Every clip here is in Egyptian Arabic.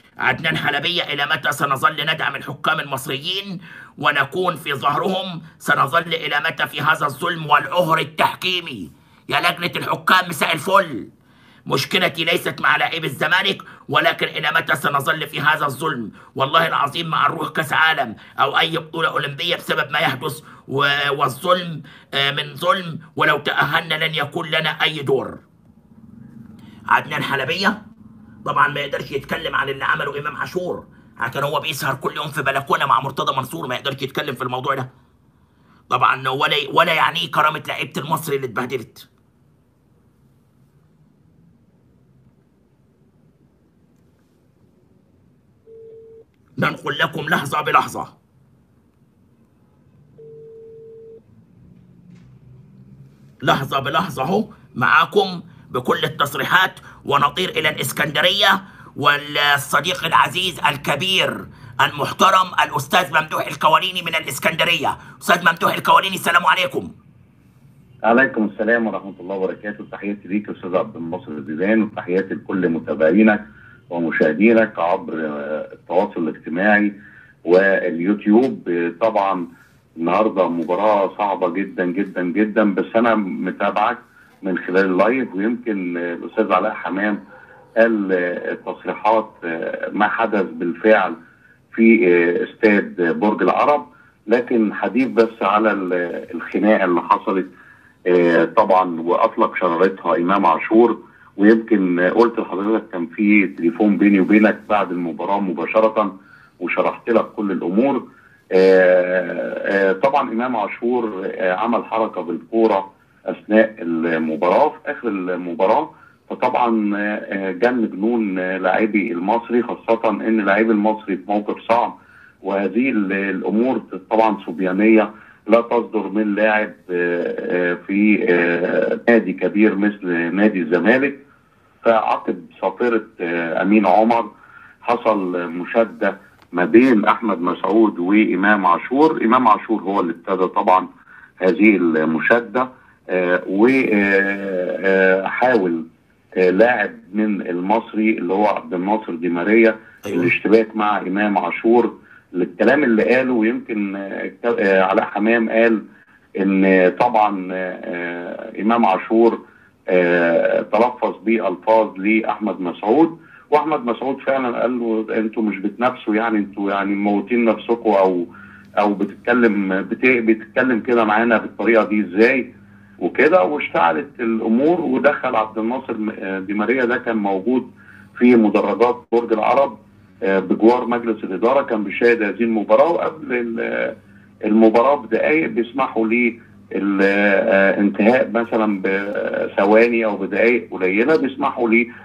عدنان حلبية إلى متى سنظل ندعم الحكام المصريين ونكون في ظهرهم سنظل إلى متى في هذا الظلم والعهر التحكيمي يا لجنة الحكام مساء الفل مشكلتي ليست مع لاعبي الزمالك ولكن إلى متى سنظل في هذا الظلم والله العظيم مع نروح كأس عالم أو أي بطولة أولمبية بسبب ما يحدث و- والظلم آه، من ظلم ولو تأهلنا لن يكون لنا أي دور عدنان حلبية طبعا ما يقدرش يتكلم عن اللي عمله إمام عاشور عشان هو بيسهر كل يوم في بلكونة مع مرتضى منصور ما يقدرش يتكلم في الموضوع ده طبعا ولا ولا يعنيه كرامة لعيبة المصري اللي اتبهدلت ننقل لكم لحظة بلحظة لحظة بلحظة اهو معاكم بكل التصريحات ونطير إلى الإسكندرية والصديق العزيز الكبير المحترم الأستاذ ممدوح الكواليني من الإسكندرية أستاذ ممدوح الكواليني السلام عليكم عليكم السلام ورحمة الله وبركاته تحياتي ليك يا أستاذ عبد الناصر الزيدان وتحياتي لكل متابعينك ومشاهدينك عبر آه، التواصل الاجتماعي واليوتيوب آه، طبعا النهارده مباراة صعبة جدا جدا جدا بس أنا متابعك من خلال اللايف ويمكن آه، الأستاذ علاء حمام قال آه، تصريحات آه، ما حدث بالفعل في آه، استاد برج العرب لكن حديث بس على ال- الخناقة اللي حصلت آه، طبعا واطلق شرارتها امام عاشور ويمكن آه، قلت لحضرتك كان في تليفون بيني وبينك بعد المباراه مباشره وشرحت لك كل الامور آه، آه، طبعا امام عاشور آه، عمل حركه بالكوره اثناء المباراه في اخر المباراه فطبعا آه، آه، جن جنون آه، لاعبي المصري خاصه ان لاعبي المصري في موقف صعب وهذه ال- الامور طبعا صبيانيه لا تصدر من لاعب آه، آه، في آه، نادي كبير مثل نادي الزمالك فعقب صافرة آه، أمين عمر حصل مشادة ما بين أحمد مسعود وإمام عاشور إمام عاشور هو اللي ابتدى طبعا هذه المشادة وحاول لاعب من المصري اللي هو عبد الناصر دي ماريا أيوة. الاشتباك مع إمام عاشور الكلام اللي قاله ويمكن آه، آه، علاء حمام قال ان طبعا آه، امام عاشور آه، تلفظ بالفاظ لاحمد مسعود واحمد مسعود فعلا قال له انتوا مش بتنافسوا يعني انتوا يعني مموتين نفسكم او او بتتكلم بت- بتتكلم كده معانا بالطريقه دي ازاي وكده واشتعلت الامور ودخل عبد الناصر م- آه، دي ماريا ده كان موجود في مدرجات برج العرب آه، بجوار مجلس الاداره كان بيشاهد هذه المباراه وقبل ال- المباراه بدقائق بيسمحوا ليه الانتهاء مثلا بثواني او بدقائق قليله بيسمحوا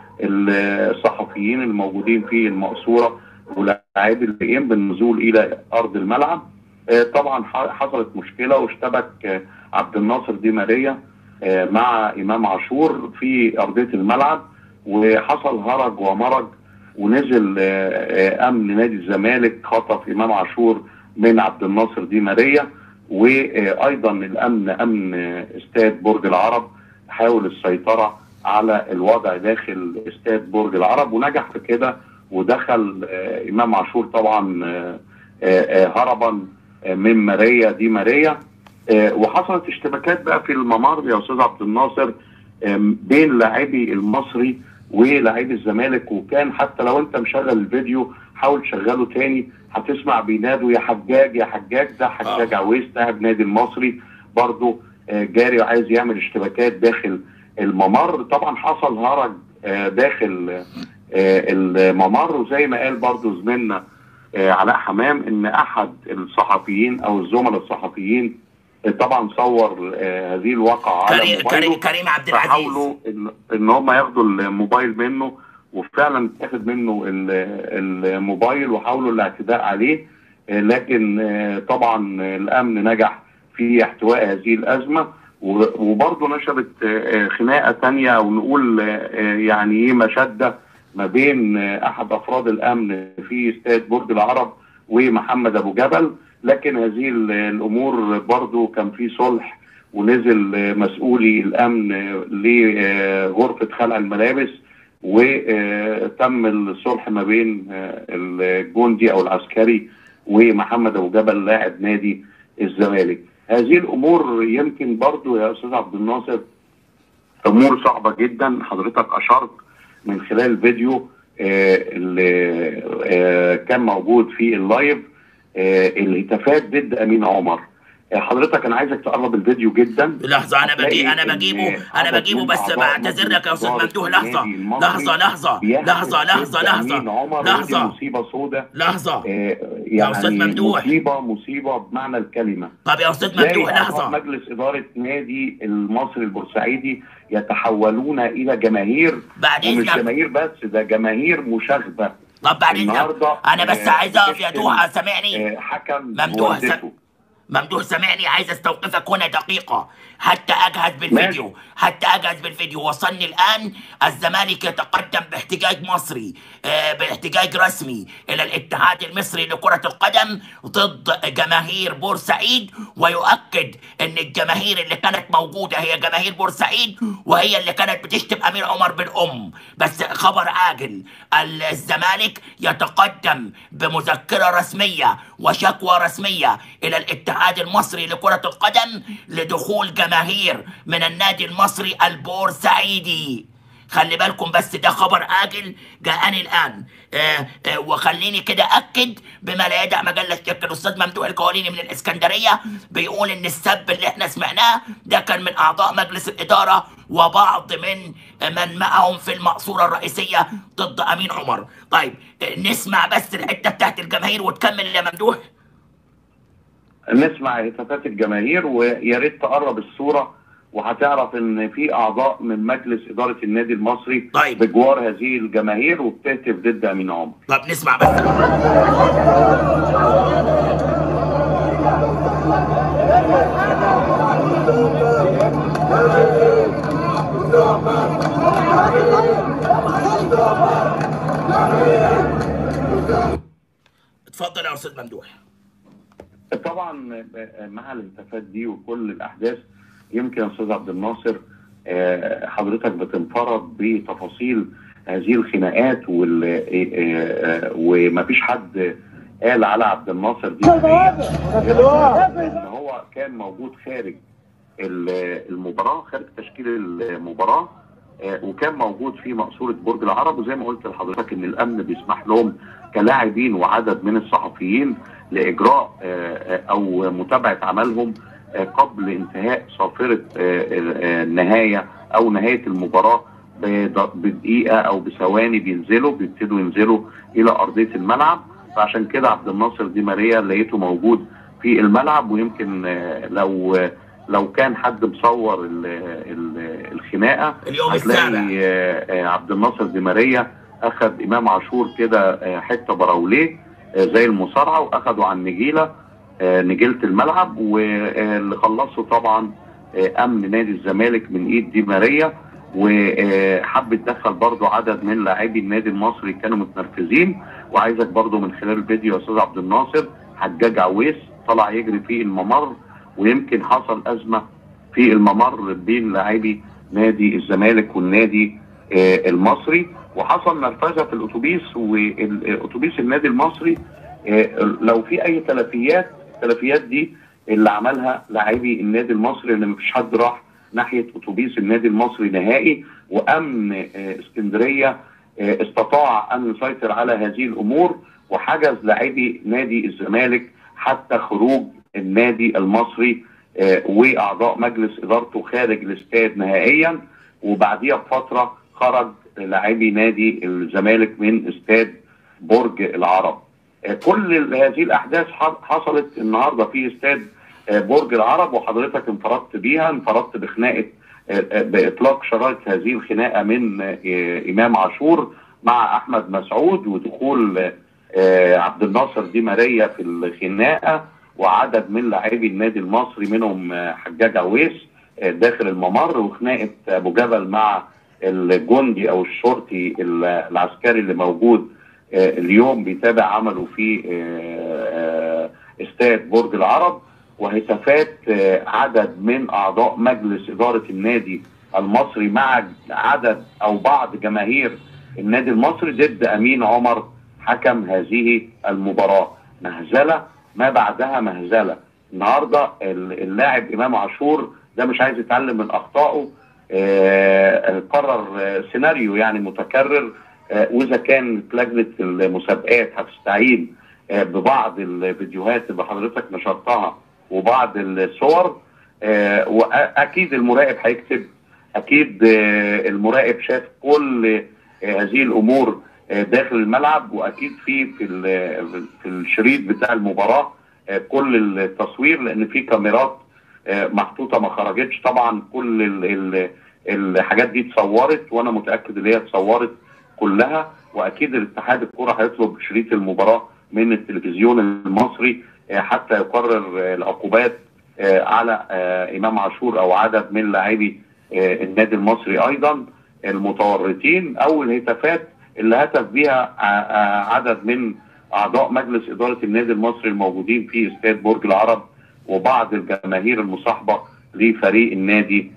للصحفيين الموجودين في المقصوره ولاعبي الفريقين بالنزول الى ارض الملعب آه، طبعا ح- حصلت مشكله واشتبك آه، عبد الناصر دي ماريا آه، مع امام عاشور في ارضيه الملعب وحصل هرج ومرج ونزل آه، آه، امن نادي الزمالك خطف امام عاشور من عبد الناصر دي ماريا وايضا الامن امن استاد برج العرب حاول السيطره على الوضع داخل استاد برج العرب ونجح في كده ودخل آه، امام عاشور طبعا آه، آه، آه، هربا آه، من ماريا دي ماريا آه، وحصلت اشتباكات بقى في الممر يا استاذ عبد الناصر آم، بين لاعبي المصري ولاعبي الزمالك وكان حتى لو انت مشغل الفيديو حاول تشغله تاني هتسمع بينادوا يا حجاج يا حجاج ده حجاج عويس لاعب نادي المصري برضه آه، جاري وعايز يعمل اشتباكات داخل الممر طبعا حصل هرج آه، داخل آه، الممر وزي ما قال برضه زميلنا آه، علاء حمام ان احد الصحفيين او الزملاء الصحفيين آه، طبعا صور آه، هذه الواقعه على كريم موبايله كريم كريم عبد العزيز فحاولوا ان ان هم ياخدوا الموبايل منه وفعلا اتاخد منه ال- الموبايل وحاولوا الاعتداء عليه آه، لكن آه، طبعا الامن نجح في احتواء هذه الازمه و- وبرضه نشبت آه، خناقه تانية او نقول آه، يعني ايه مشده ما بين آه، احد افراد الامن في استاد برج العرب ومحمد ابو جبل لكن هذه ال- الامور برضه كان في صلح ونزل آه، مسؤولي الامن آه، لغرفه خلع الملابس وتم الصلح ما بين آه، الجندي او العسكري ومحمد ابو جبل لاعب نادي الزمالك هذه الامور يمكن برضو يا استاذ عبد الناصر امور صعبه جدا حضرتك اشرت من خلال الفيديو آه، اللي آه، كان موجود في اللايف آه، الهتافات ضد امين عمر آه، حضرتك انا عايزك تقرب الفيديو جدا لحظة أنا هتلاقي بجي أنا إن بجيبه أنا عدد بجيبه من بس أعضاء بعتذر لك يا أستاذ مجلس ممدوح إدارة لحظة النادي المصري لحظة لحظة بيهتف لحظة لحظة ضد لحظة امين عمر ودي لحظة مصيبه سوداء لحظة آه، يا أستاذ يعني ممدوح. مصيبه مصيبه بمعنى الكلمه طب يا أستاذ ازاي ممدوح أعضاء لحظة مجلس اداره نادي المصري البورسعيدي يتحولون الى جماهير بعد ومش إذنك جماهير بس ده جماهير مشاغبه طب بعد إذنك النهارده أنا بس آه، عايز أقف يا بتشتم، دوحة سامعني آه، حكم ممدوح والدته. ممدوح سامعني عايز استوقفك هنا دقيقة حتى اجهز بالفيديو حتى اجهز بالفيديو وصلني الان الزمالك يتقدم باحتجاج مصري آه باحتجاج رسمي الى الاتحاد المصري لكرة القدم ضد جماهير بورسعيد ويؤكد ان الجماهير اللي كانت موجودة هي جماهير بورسعيد وهي اللي كانت بتشتم امير عمر بالام بس خبر عاجل الزمالك يتقدم بمذكرة رسمية وشكوى رسمية الى الاتحاد المصري لكرة القدم لدخول جماهير من النادي المصري البورسعيدي خلي بالكم بس ده خبر آجل جاءني الآن آه آه وخليني كده أكد بما لا يدع مجلة شك الأستاذ ممدوح الكواليني من الإسكندرية بيقول إن السب اللي إحنا سمعناه ده كان من أعضاء مجلس الإدارة وبعض من من معهم في المقصورة الرئيسية ضد أمين عمر طيب آه نسمع بس الحتة بتاعت الجماهير وتكمل يا ممدوح نسمع هتافات الجماهير ويا ريت تقرب الصوره وهتعرف ان في اعضاء من مجلس اداره النادي المصري طيب. بجوار هذه الجماهير وبتهتف ضد امين عمر طب نسمع بس اتفضل يا استاذ ممدوح طبعا مع الهتافات دي وكل الاحداث يمكن يا استاذ عبد الناصر آه، حضرتك بتنفرد بتفاصيل هذه الخناقات وال آه، آه، ومفيش حد قال على عبد الناصر دي ان هو كان موجود خارج ال- المباراه خارج تشكيل المباراه آه، وكان موجود في مقصوره برج العرب وزي ما قلت لحضرتك ان الامن بيسمح لهم كلاعبين وعدد من الصحفيين لاجراء آه، آه، او متابعه عملهم آه، قبل انتهاء صافره آه، آه، النهايه او نهايه المباراه بد- بدقيقه او بثواني بينزلوا بيبتدوا ينزلوا الى ارضيه الملعب فعشان كده عبد الناصر دي ماريا لقيته موجود في الملعب ويمكن آه، لو لو كان حد مصور ال- ال- الخناقه اليوم السابع هتلاقي آه، آه، عبد الناصر دي ماريا اخذ امام عاشور كده آه، حته براوليه آه، زي المصارعه واخده على النجيله آه، نجيله الملعب واللي خلصه طبعا آه، امن نادي الزمالك من ايد دي ماريا وحب يتدخل برضو عدد من لاعبي النادي المصري كانوا متنرفزين وعايزك برضو من خلال الفيديو يا استاذ عبد الناصر حجاج عويس طلع يجري في الممر ويمكن حصل ازمه في الممر بين لاعبي نادي الزمالك والنادي آه، المصري وحصل نرفزه في الاتوبيس والاتوبيس النادي المصري آه، لو في اي تلفيات التلفيات دي اللي عملها لاعبي النادي المصري ان مفيش حد راح ناحيه اتوبيس النادي المصري نهائي وامن آه، اسكندريه آه، استطاع ان يسيطر على هذه الامور وحجز لاعبي نادي الزمالك حتى خروج النادي المصري آه، واعضاء مجلس ادارته خارج الاستاد نهائيا وبعديها بفتره خرج لاعبي نادي الزمالك من استاد برج العرب آه، كل ال- هذه الاحداث ح- حصلت النهارده في استاد آه، برج العرب وحضرتك انفردت بيها انفردت بخناقه آه، آه، باطلاق شرايط هذه الخناقه من آه، امام عاشور مع احمد مسعود ودخول آه، عبد الناصر دي ماريا في الخناقه وعدد من لاعبي النادي المصري منهم آه، حجاج عويس آه، داخل الممر وخناقه ابو جبل مع الجندي او الشرطي ال- العسكري اللي موجود آه، اليوم بيتابع عمله في آه، آه، استاد برج العرب وهتافات آه، عدد من اعضاء مجلس اداره النادي المصري مع عدد او بعض جماهير النادي المصري ضد امين عمر حكم هذه المباراه مهزله ما بعدها مهزله النهارده اللاعب امام عاشور ده مش عايز يتعلم من اخطائه آه قرر آه سيناريو يعني متكرر آه واذا كانت لجنه المسابقات هتستعين آه ببعض الفيديوهات اللي حضرتك نشرتها وبعض الصور آه واكيد المراقب هيكتب اكيد آه المراقب شاف كل آه هذه الامور داخل الملعب واكيد في في في الشريط بتاع المباراه كل التصوير لان في كاميرات محطوطه ما خرجتش طبعا كل ال ال الحاجات دي اتصورت وانا متاكد ان هي اتصورت كلها واكيد الاتحاد الكره هيطلب شريط المباراه من التلفزيون المصري حتى يقرر العقوبات على امام عاشور او عدد من لاعبي النادي المصري ايضا المتورطين او الهتافات اللي هتف بها عدد من اعضاء مجلس اداره النادي المصري الموجودين في استاد برج العرب وبعض الجماهير المصاحبه لفريق النادي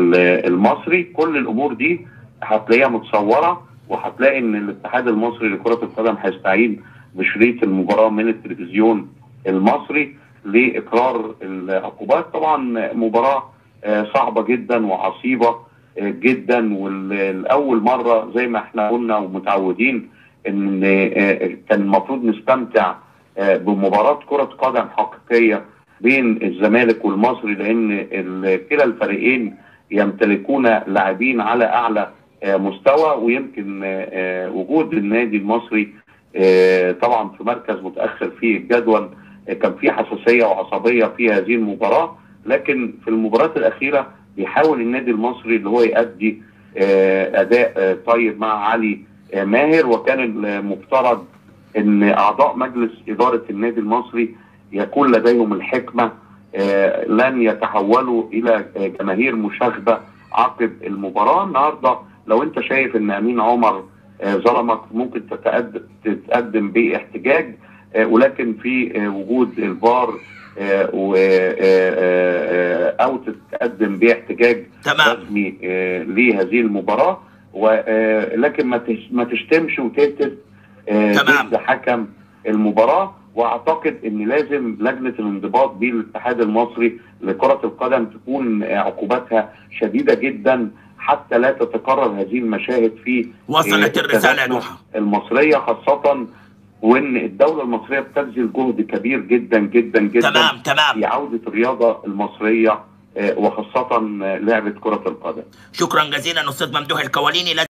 المصري كل الامور دي هتلاقيها متصوره وهتلاقي ان الاتحاد المصري لكره القدم هيستعين بشريط المباراه من التلفزيون المصري لاقرار العقوبات طبعا مباراه صعبه جدا وعصيبه جدا والاول مره زي ما احنا قلنا ومتعودين ان كان المفروض نستمتع بمباراه كره قدم حقيقيه بين الزمالك والمصري لان كلا الفريقين يمتلكون لاعبين على اعلى مستوى ويمكن وجود النادي المصري طبعا في مركز متاخر في الجدول كان في حساسيه وعصبيه في هذه المباراه لكن في المباراه الاخيره بيحاول النادي المصري اللي هو يؤدي اداء طيب مع علي ماهر وكان المفترض ان اعضاء مجلس اداره النادي المصري يكون لديهم الحكمه لن يتحولوا الى جماهير مشاغبه عقب المباراه النهارده لو انت شايف ان امين عمر ظلمك ممكن تتقدم تتقدم باحتجاج ولكن في وجود الفار او تتقدم باحتجاج تمام. رسمي لهذه المباراه ولكن ما تشتمش وتهتف ضد حكم المباراه واعتقد ان لازم لجنه الانضباط بالاتحاد المصري لكره القدم تكون عقوباتها شديده جدا حتى لا تتكرر هذه المشاهد في وصلت الرساله يا دوحه المصريه خاصه وان الدوله المصريه بتبذل جهد كبير جدا جدا جدا تمام تمام في عوده الرياضه المصريه وخاصه لعبه كره القدم شكرا جزيلا استاذ ممدوح الكواليني